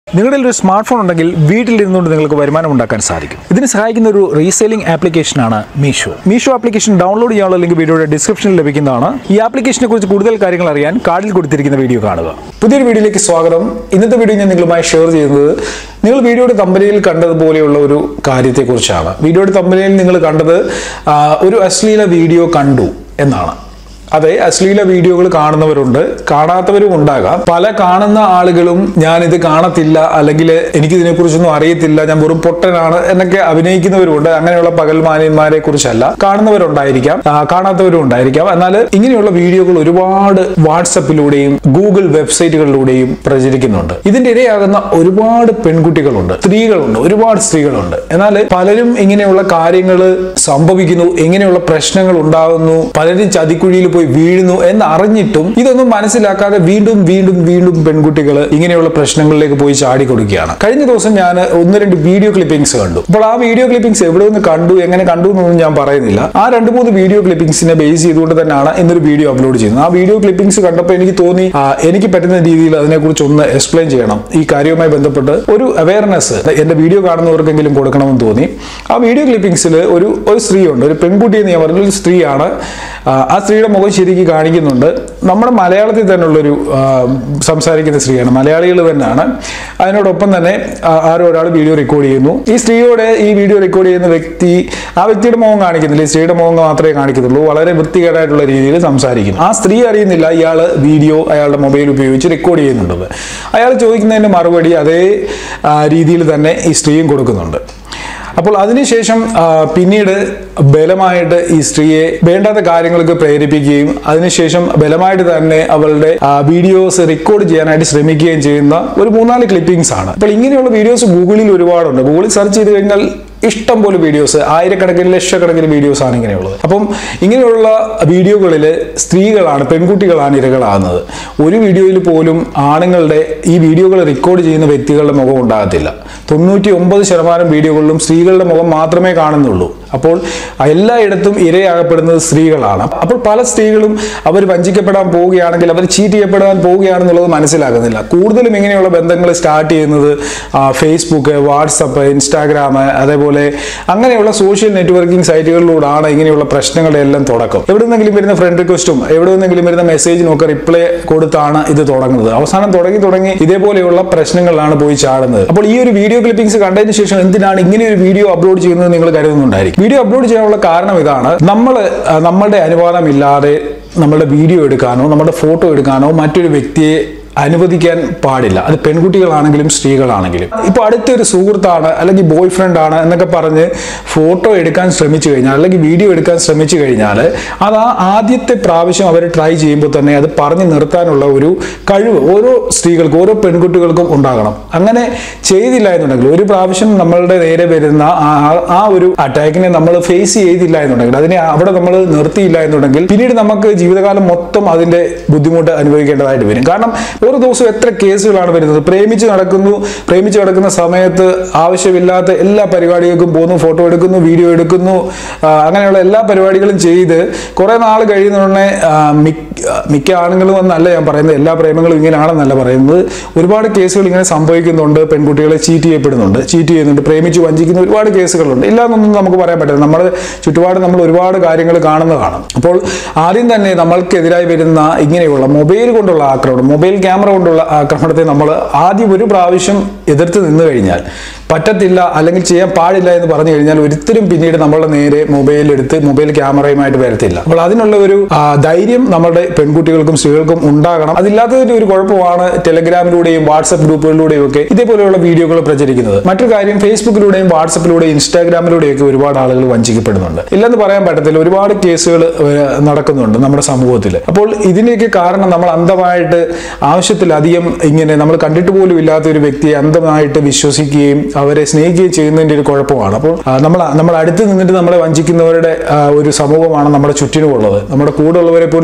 നിങ്ങളുടെ ഒരു smart phone ഉണ്ടെങ്കിൽ വീട്ടിലിരുന്നുകൊണ്ട് നിങ്ങൾക്ക് വരുമാനം ഉണ്ടാക്കാൻ സാധിക്കും ഇതിന് സഹായിക്കുന്ന ഒരു റീസെയിലിംഗ് ആപ്ലിക്കേഷനാണ് മീഷോ മീഷോ ആപ്ലിക്കേഷൻ ഡൗൺലോഡ് ചെയ്യാനുള്ള ലിങ്ക് വീഡിയോയുടെ ഡിസ്ക്രിപ്ഷനിൽ ലഭിക്കുന്നതാണ് ഈ ആപ്ലിക്കേഷനെ കുറിച്ച് കൂടുതൽ കാര്യങ്ങൾ അറിയാൻ കാർഡിൽ കൊടുത്തിരിക്കുന്ന വീഡിയോ കാണുക പുതിയൊരു വീഡിയോയിലേക്ക് സ്വാഗതം ഇന്നത്തെ വീഡിയോ ഞാൻ നിങ്ങളുമായി ഷെയർ ചെയ്യുന്നത് നിങ്ങൾ വീഡിയോയുടെ തമ്പനിയിൽ കണ്ടതുപോലെയുള്ള ഒരു കാര്യത്തെക്കുറിച്ചാണ് വീഡിയോയുടെ തമ്പനിയിൽ നിങ്ങൾ കണ്ടത് ആ, ഒരു അശ്ലീല വീഡിയോ കണ്ടു എന്നാണ് അതെ അശ്ലീല വീഡിയോകൾ കാണുന്നവരുണ്ട് കാണാത്തവരും ഉണ്ടാകാം പല കാണുന്ന ആളുകളും ഞാൻ ഇത് കാണത്തില്ല അല്ലെങ്കിൽ എനിക്ക് ഇതിനെക്കുറിച്ചൊന്നും അറിയത്തില്ല ഞാൻ വെറും പൊട്ടനാണ് എന്നൊക്കെ അഭിനയിക്കുന്നവരുണ്ട് അങ്ങനെയുള്ള പകൽമാന്യന്മാരെ കുറിച്ചല്ല കാണുന്നവരുണ്ടായിരിക്കാം ആ, കാണാത്തവരും ഉണ്ടായിരിക്കാം എന്നാൽ ഇങ്ങനെയുള്ള വീഡിയോകൾ ഒരുപാട് വാട്സപ്പിലൂടെയും ഗൂഗിൾ വെബ്സൈറ്റുകളിലൂടെയും പ്രചരിക്കുന്നുണ്ട് ഇതിന്റെ ഇരയാകുന്ന ഒരുപാട് പെൺകുട്ടികളുണ്ട് സ്ത്രീകളുണ്ട് ഒരുപാട് സ്ത്രീകളുണ്ട് എന്നാൽ പലരും ഇങ്ങനെയുള്ള കാര്യങ്ങൾ സംഭവിക്കുന്നു എങ്ങനെയുള്ള പ്രശ്നങ്ങൾ ഉണ്ടാകുന്നു പലരും ചതിക്കുഴിയിൽ പോയി വീഴുന്നു എന്ന് അറിഞ്ഞിട്ടും ഇതൊന്നും മനസ്സിലാക്കാതെ വീണ്ടും വീണ്ടും വീണ്ടും പെൺകുട്ടികൾ ഇങ്ങനെയുള്ള പ്രശ്നങ്ങളിലേക്ക് പോയി ചാടി കൊടുക്കുകയാണ് കഴിഞ്ഞ ദിവസം ഞാൻ ഒന്ന് രണ്ട് വീഡിയോ ക്ലിപ്പിംഗ്സ് കണ്ടു അപ്പോൾ ആ വീഡിയോ ക്ലിപ്പിംഗ്സ് എവിടെ നിന്ന് കണ്ടു എങ്ങനെ കണ്ടു എന്നൊന്നും ഞാൻ പറയുന്നില്ല ആ രണ്ട് മൂന്ന് വീഡിയോ ക്ലിപ്പിംഗ്സിനെ ബേസ് ചെയ്തുകൊണ്ട് തന്നെയാണ് ഇന്നൊരു വീഡിയോ അപ്ലോഡ് ചെയ്യുന്നത് ആ വീഡിയോ ക്ലിപ്പിംഗ്സ് കണ്ടപ്പോൾ എനിക്ക് തോന്നി ആ, എനിക്ക് പറ്റുന്ന രീതിയിൽ അതിനെക്കുറിച്ച് ഒന്ന് എക്സ്പ്ലെയിൻ ചെയ്യണം ഈ കാര്യവുമായി ബന്ധപ്പെട്ട് ഒരു അവയർനെസ് എന്റെ വീഡിയോ കാണുന്നവർക്കെങ്കിലും കൊടുക്കണമെന്ന് തോന്നി ആ വീഡിയോ ക്ലിപ്പിംഗ്സിൽ ഒരു ഒരു സ്ത്രീയുണ്ട് ഒരു പെൺകുട്ടി എന്ന് ഞാൻ പറഞ്ഞ ഒരു സ്ത്രീയാണ് ആ, ആ സ്ത്രീയുടെ മുഖം ശരിക്കും കാണിക്കുന്നുണ്ട് നമ്മുടെ മലയാളത്തിൽ തന്നെയുള്ളൊരു ആ, സംസാരിക്കുന്ന സ്ത്രീയാണ് മലയാളികൾ തന്നെയാണ് അതിനോടൊപ്പം തന്നെ ആ, ആരോ ഒരാൾ വീഡിയോ റെക്കോർഡ് ചെയ്യുന്നു ഈ സ്ത്രീയോട് ഈ വീഡിയോ റെക്കോർഡ് ചെയ്യുന്ന വ്യക്തി ആ വ്യക്തിയുടെ മുഖം കാണിക്കുന്നില്ല ഈ സ്ത്രീയുടെ മുഖം മാത്രമേ കാണിക്കുന്നുള്ളൂ വളരെ വൃത്തികേടായിട്ടുള്ള രീതിയിൽ സംസാരിക്കുന്നു ആ സ്ത്രീ അറിയുന്നില്ല ഇയാൾ വീഡിയോ അയാളുടെ മൊബൈൽ ഉപയോഗിച്ച് റെക്കോർഡ് ചെയ്യുന്നുണ്ടെന്ന് അയാൾ ചോദിക്കുന്നതിന്റെ മറുപടി അതേ ആ, രീതിയിൽ തന്നെ ഈ സ്ത്രീയും കൊടുക്കുന്നുണ്ട് അപ്പോൾ അതിനുശേഷം ആ, പിന്നീട് ബലമായിട്ട് ഈ സ്ത്രീയെ വേണ്ടാത്ത കാര്യങ്ങൾക്ക് പ്രേരിപ്പിക്കുകയും അതിനുശേഷം ബലമായിട്ട് തന്നെ അവളുടെ ആ, വീഡിയോസ് റെക്കോർഡ് ചെയ്യാനായിട്ട് ശ്രമിക്കുകയും ചെയ്യുന്ന ഒരു മൂന്നാല് ക്ലിപ്പിംഗ്സ് ആണ് അപ്പോൾ ഇങ്ങനെയുള്ള വീഡിയോസ് ഗൂഗിളിൽ ഒരുപാടുണ്ട് ഗൂഗിളിൽ സെർച്ച് ചെയ്ത് കഴിഞ്ഞാൽ ഇഷ്ടം പോലെ വീഡിയോസ് ആയിരക്കണക്കിന് ലക്ഷക്കണക്കിന് വീഡിയോസ് ആണ് ഇങ്ങനെയുള്ളത് അപ്പം ഇങ്ങനെയുള്ള വീഡിയോകളിൽ സ്ത്രീകളാണ് പെൺകുട്ടികളാണ് ഇരകളാകുന്നത് ഒരു വീഡിയോയിൽ പോലും ആണുങ്ങളുടെ ഈ വീഡിയോകൾ റെക്കോർഡ് ചെയ്യുന്ന വ്യക്തികളുടെ മുഖം ഉണ്ടാകത്തില്ല തൊണ്ണൂറ്റി ഒമ്പത് ശതമാനം വീഡിയോകളിലും സ്ത്രീകളുടെ മുഖം മാത്രമേ കാണുന്നുള്ളൂ അപ്പോൾ എല്ലായിടത്തും ഇരയാകപ്പെടുന്നത് സ്ത്രീകളാണ് അപ്പോൾ പല സ്ത്രീകളും അവർ വഞ്ചിക്കപ്പെടാൻ പോവുകയാണെങ്കിൽ അവർ ചീറ്റ് ചെയ്യപ്പെടാൻ പോവുകയാണെന്നുള്ളത് മനസ്സിലാക്കുന്നില്ല കൂടുതലും ഇങ്ങനെയുള്ള ബന്ധങ്ങൾ സ്റ്റാർട്ട് ചെയ്യുന്നത് ആ, ഫേസ്ബുക്ക് വാട്സപ്പ് ഇൻസ്റ്റാഗ്രാം അതേപോലെ അങ്ങനെയുള്ള സോഷ്യൽ നെറ്റ്വർക്കിംഗ് സൈറ്റുകളിലൂടെയാണ് ഇങ്ങനെയുള്ള പ്രശ്നങ്ങളുടെ എല്ലാം തുടക്കം എവിടെ നിന്നെങ്കിലും വരുന്ന ഫ്രണ്ട് റിക്വസ്റ്റും എവിടെ നിന്നെങ്കിലും വരുന്ന മെസ്സേജിനും ഒക്കെ റിപ്ലൈ കൊടുത്താണ് ഇത് തുടങ്ങുന്നത് അവസാനം തുടങ്ങി തുടങ്ങി ഇതേപോലെയുള്ള പ്രശ്നങ്ങളിലാണ് പോയി ചാടുന്നത് അപ്പോൾ ഈ ഒരു വീഡിയോ ക്ലിപ്പിംഗ്സ് കണ്ടതിന് ശേഷം എന്തിനാണ് ഇങ്ങനെ ഒരു വീഡിയോ അപ്ലോഡ് ചെയ്യുന്നത് നിങ്ങൾ കരുതുന്നുണ്ടായിരിക്കും വീഡിയോ അപ്ലോഡ് ചെയ്യാനുള്ള കാരണം ഇതാണ് നമ്മൾ നമ്മളുടെ അനുവാദമില്ലാതെ നമ്മളുടെ വീഡിയോ എടുക്കാനോ നമ്മുടെ ഫോട്ടോ എടുക്കാനോ മറ്റൊരു വ്യക്തിയെ അനുവദിക്കാൻ പാടില്ല അത് പെൺകുട്ടികളാണെങ്കിലും സ്ത്രീകളാണെങ്കിലും ഇപ്പൊ അടുത്തൊരു സുഹൃത്താണ് അല്ലെങ്കിൽ ബോയ് ഫ്രണ്ട് ആണ് എന്നൊക്കെ പറഞ്ഞ് ഫോട്ടോ എടുക്കാൻ ശ്രമിച്ചു കഴിഞ്ഞാൽ അല്ലെങ്കിൽ വീഡിയോ എടുക്കാൻ ശ്രമിച്ചു കഴിഞ്ഞാൽ അത് ആ ആദ്യത്തെ പ്രാവശ്യം അവർ ട്രൈ ചെയ്യുമ്പോൾ തന്നെ അത് പറഞ്ഞു നിർത്താനുള്ള ഒരു കഴിവ് ഓരോ സ്ത്രീകൾക്കും ഓരോ പെൺകുട്ടികൾക്കും ഉണ്ടാകണം അങ്ങനെ ചെയ്തില്ല എന്നുണ്ടെങ്കിൽ ഒരു പ്രാവശ്യം നമ്മളുടെ നേരെ വരുന്ന ആ- ആ- ആ ഒരു അറ്റാക്കിനെ നമ്മൾ ഫേസ് ചെയ്തില്ല എന്നുണ്ടെങ്കിൽ അതിനെ അവിടെ നമ്മൾ നിർത്തിയില്ല എന്നുണ്ടെങ്കിൽ പിന്നീട് നമുക്ക് ജീവിതകാലം മൊത്തം അതിന്റെ ബുദ്ധിമുട്ട് അനുഭവിക്കേണ്ടതായിട്ട് വരും കാരണം ഓരോ ദിവസവും എത്ര കേസുകളാണ് വരുന്നത് പ്രേമിച്ച് നടക്കുന്നു പ്രേമിച്ച് നടക്കുന്ന സമയത്ത് ആവശ്യമില്ലാത്ത എല്ലാ പരിപാടികൾക്കും പോകുന്നു ഫോട്ടോ എടുക്കുന്നു വീഡിയോ എടുക്കുന്നു ആ, അങ്ങനെയുള്ള എല്ലാ പരിപാടികളും ചെയ്ത് കുറെ നാൾ കഴിയുന്നതുടനെ ആ, മിക്ക മിക്ക ആണുങ്ങളും എന്നല്ല ഞാൻ പറയുന്നത് എല്ലാ പ്രേമങ്ങളും ഇങ്ങനെയാണെന്നല്ല പറയുന്നത് ഒരുപാട് കേസുകൾ ഇങ്ങനെ സംഭവിക്കുന്നുണ്ട് പെൺകുട്ടികളെ ചീറ്റ് ചെയ്യപ്പെടുന്നുണ്ട് ചീറ്റ് ചെയ്യുന്നുണ്ട് പ്രേമിച്ച് വഞ്ചിക്കുന്ന ഒരുപാട് കേസുകളുണ്ട് ഇല്ല എന്നൊന്നും നമുക്ക് പറയാൻ പറ്റില്ല നമ്മുടെ ചുറ്റുപാട് നമ്മൾ ഒരുപാട് കാര്യങ്ങൾ കാണുന്നതാണ് അപ്പോൾ ആദ്യം തന്നെ നമ്മൾക്കെതിരായി വരുന്ന ഇങ്ങനെയുള്ള മൊബൈൽ കൊണ്ടുള്ള ആക്രമണം മൊബൈൽ ക്യാമറ കൊണ്ടുള്ള ആക്രമണത്തെ നമ്മൾ ആദ്യം ഒരു പ്രാവശ്യം എതിർത്ത് നിന്നു കഴിഞ്ഞാൽ പറ്റത്തില്ല അല്ലെങ്കിൽ ചെയ്യാൻ പാടില്ല എന്ന് പറഞ്ഞു കഴിഞ്ഞാൽ ഒരിക്കലും പിന്നീട് നമ്മളുടെ നേരെ മൊബൈൽ എടുത്ത് മൊബൈൽ ക്യാമറയുമായിട്ട് വരത്തില്ല അപ്പോൾ അതിനുള്ള ഒരു ആ, ധൈര്യം നമ്മുടെ പെൺകുട്ടികൾക്കും സ്ത്രീകൾക്കും ഉണ്ടാകണം അതില്ലാത്തതിന്റെ ഒരു കുഴപ്പമാണ് ടെലഗ്രാമിലൂടെയും വാട്സപ്പ് ഗ്രൂപ്പുകളിലൂടെയും ഒക്കെ ഇതേപോലെയുള്ള വീഡിയോകൾ പ്രചരിക്കുന്നത് മറ്റൊരു കാര്യം ഫേസ്ബുക്കിലൂടെയും വാട്സപ്പിലൂടെയും ഇൻസ്റ്റാഗ്രാമിലൂടെയും ഒക്കെ ഒരുപാട് ആളുകൾ വഞ്ചിക്കപ്പെടുന്നുണ്ട് ഇല്ലെന്ന് പറയാൻ പറ്റത്തില്ല ഒരുപാട് കേസുകൾ നടക്കുന്നുണ്ട് നമ്മുടെ സമൂഹത്തിൽ അപ്പോൾ ഇതിന്റെയൊക്കെ കാരണം നമ്മൾ അന്ധമായിട്ട് ആവശ്യത്തിലധികം ഇങ്ങനെ നമ്മൾ കണ്ടിട്ട് പോലും ഇല്ലാത്ത ഒരു വ്യക്തിയെ അന്ധമായിട്ട് വിശ്വസിക്കുകയും അവരെ സ്നേഹിക്കുകയും ചെയ്യുന്നതിന്റെ ഒരു കുഴപ്പമാണ് അപ്പോൾ ആ, നമ്മൾ നമ്മൾ അടുത്ത് നിന്നിട്ട് നമ്മളെ വഞ്ചിക്കുന്നവരുടെ ആ, ഒരു സമൂഹമാണ് നമ്മുടെ ചുറ്റിനുമുള്ളത് നമ്മുടെ കൂടെ ഉള്ളവരെ പോലും നമുക്ക് വിശ്വസിക്കാൻ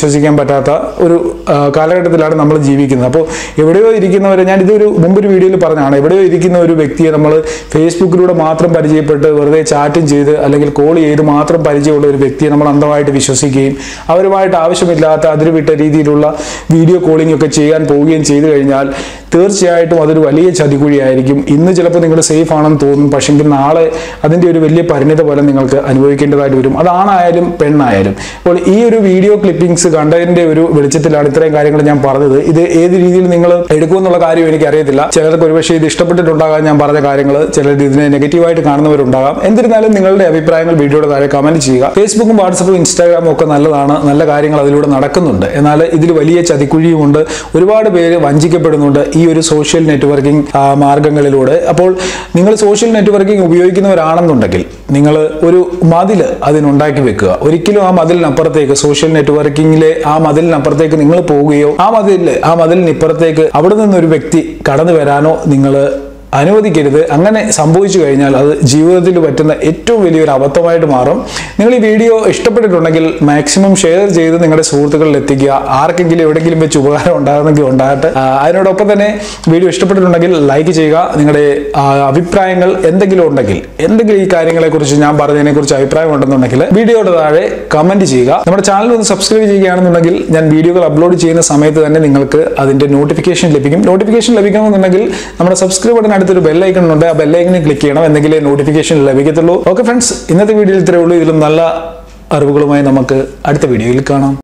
വിശ്വസിക്കാൻ പറ്റാത്ത ഒരു ആ, കാലഘട്ടത്തിലാണ് നമ്മൾ ജീവിക്കുന്നത് അപ്പോൾ എവിടെയോ ഇരിക്കുന്നവരെ ഞാൻ ഇതൊരു മുമ്പൊരു വീഡിയോയിൽ പറഞ്ഞാണ് എവിടെയോ ഇരിക്കുന്ന ഒരു വ്യക്തിയെ നമ്മൾ ഫേസ്ബുക്കിലൂടെ മാത്രം പരിചയപ്പെട്ട് വെറുതെ ചാറ്റും ചെയ്ത് അല്ലെങ്കിൽ കോൾ ചെയ്ത് മാത്രം പരിചയമുള്ള ഒരു വ്യക്തിയെ നമ്മൾ അന്ധമായിട്ട് വിശ്വസിക്കുകയും അവരുമായിട്ട് ആവശ്യമില്ലാത്ത അതിരുവിട്ട രീതിയിലുള്ള വീഡിയോ കോളിംഗ് ഒക്കെ ചെയ്യാൻ പോവുകയും ചെയ്തു കഴിഞ്ഞാൽ തീർച്ചയായിട്ടും അതൊരു വലിയ ചതിക്കുഴിയായിരിക്കും ഇന്ന് ചിലപ്പോൾ നിങ്ങൾ സേഫ് ആണെന്ന് തോന്നും പക്ഷെങ്കിൽ നാളെ അതിൻ്റെ ഒരു വലിയ പരിണിത ഫലം നിങ്ങൾക്ക് അനുഭവിക്കേണ്ടതായിട്ട് വരും അതാണായാലും പെണ്ണായാലും അപ്പോൾ ഈ ഒരു വീഡിയോ ക്ലിപ്പിംഗ്സ് കണ്ടതിന്റെ ഒരു വെളിച്ചത്തിലാണ് ഇത്രയും കാര്യങ്ങൾ ഞാൻ പറഞ്ഞത് ഇത് ഏത് രീതിയിൽ നിങ്ങൾ എടുക്കുമെന്നുള്ള കാര്യം എനിക്ക് അറിയത്തില്ല ചിലർക്ക് ഒരുപക്ഷെ ഇത് ഇഷ്ടപ്പെട്ടിട്ടുണ്ടാകാം ഞാൻ പറഞ്ഞ കാര്യങ്ങൾ ചിലർ ഇതിനെ നെഗറ്റീവായിട്ട് കാണുന്നവരുണ്ടാകാം എന്നിരുന്നാലും നിങ്ങളുടെ അഭിപ്രായങ്ങൾ വീഡിയോയുടെ താഴെ കമന്റ് ചെയ്യുക ഫേസ്ബുക്കും വാട്സപ്പും ഇൻസ്റ്റാഗ്രാമും ഒക്കെ നല്ലതാണ് നല്ല കാര്യങ്ങൾ അതിലൂടെ നടക്കുന്നുണ്ട് എന്നാൽ ഇതിൽ വലിയ ചതിക്കുഴിയുമുണ്ട് ഒരുപാട് പേര് വഞ്ചിക്കപ്പെടുന്നുണ്ട് ഈ ഒരു സോഷ്യൽ നെറ്റ്വർക്കിംഗ് മാർഗങ്ങളിലൂടെ അപ്പോൾ നിങ്ങൾ സോഷ്യൽ നെറ്റ്വർക്കിംഗ് ഉപയോഗിക്കുന്നവരാണെന്നുണ്ടെങ്കിൽ നിങ്ങൾ ഒരു മതിൽ അതിനുണ്ടാക്കി വെക്കുക ഒരിക്കലും ആ മതിലിനപ്പുറത്തേക്ക് സോഷ്യൽ നെറ്റ്വർക്കിംഗിലെ ആ മതിലിനപ്പുറത്തേക്ക് നിങ്ങൾ പോവുകയോ ആ മതിലിൽ ആ മതിലിനിപ്പുറത്തേക്ക് അവിടെ നിന്നൊരു വ്യക്തി കടന്നു വരാനോ നിങ്ങൾ അനുവദിക്കരുത് അങ്ങനെ സംഭവിച്ചു കഴിഞ്ഞാൽ അത് ജീവിതത്തിൽ പറ്റുന്ന ഏറ്റവും വലിയൊരു അബദ്ധമായിട്ട് മാറും നിങ്ങൾ ഈ വീഡിയോ ഇഷ്ടപ്പെട്ടിട്ടുണ്ടെങ്കിൽ മാക്സിമം ഷെയർ ചെയ്ത് നിങ്ങളുടെ സുഹൃത്തുക്കളിൽ എത്തിക്കുക ആർക്കെങ്കിലും എവിടെയെങ്കിലും വെച്ച് ഉപകാരം ഉണ്ടാകുന്നെങ്കിൽ ഉണ്ടാകട്ടെ ആ, അതിനോടൊപ്പം തന്നെ വീഡിയോ ഇഷ്ടപ്പെട്ടിട്ടുണ്ടെങ്കിൽ ലൈക്ക് ചെയ്യുക നിങ്ങളുടെ ആ, അഭിപ്രായങ്ങൾ എന്തെങ്കിലും ഉണ്ടെങ്കിൽ എന്തെങ്കിലും ഈ കാര്യങ്ങളെക്കുറിച്ച് ഞാൻ പറഞ്ഞതിനെക്കുറിച്ച് അഭിപ്രായം ഉണ്ടെന്നുണ്ടെങ്കിൽ വീഡിയോയുടെ താഴെ കമന്റ് ചെയ്യുക നമ്മുടെ ചാനൽ ഒന്ന് സബ്സ്ക്രൈബ് ചെയ്യുകയാണെന്നുണ്ടെങ്കിൽ ഞാൻ വീഡിയോകൾ അപ്ലോഡ് ചെയ്യുന്ന സമയത്ത് തന്നെ നിങ്ങൾക്ക് അതിന്റെ നോട്ടിഫിക്കേഷൻ ലഭിക്കും നോട്ടിഫിക്കേഷൻ ലഭിക്കണമെന്നുണ്ടെങ്കിൽ നമ്മുടെ സബ്സ്ക്രൈബ് ബട്ടൺ അടുത്തൊരു ബെല്ലൈക്കൺ ഉണ്ട് ആ ബെല്ലൈക്കണിൽ ക്ലിക്ക് ചെയ്യണം എന്തെങ്കിലേ നോട്ടിഫിക്കേഷൻ ലഭിക്കത്തുള്ളൂ ഓക്കെ ഫ്രണ്ട്സ് ഇന്നത്തെ വീഡിയോയിൽ ഇത്രയേ ഉള്ളൂ ഇതിലും നല്ല അറിവുകളുമായി നമുക്ക് അടുത്ത വീഡിയോയിൽ കാണാം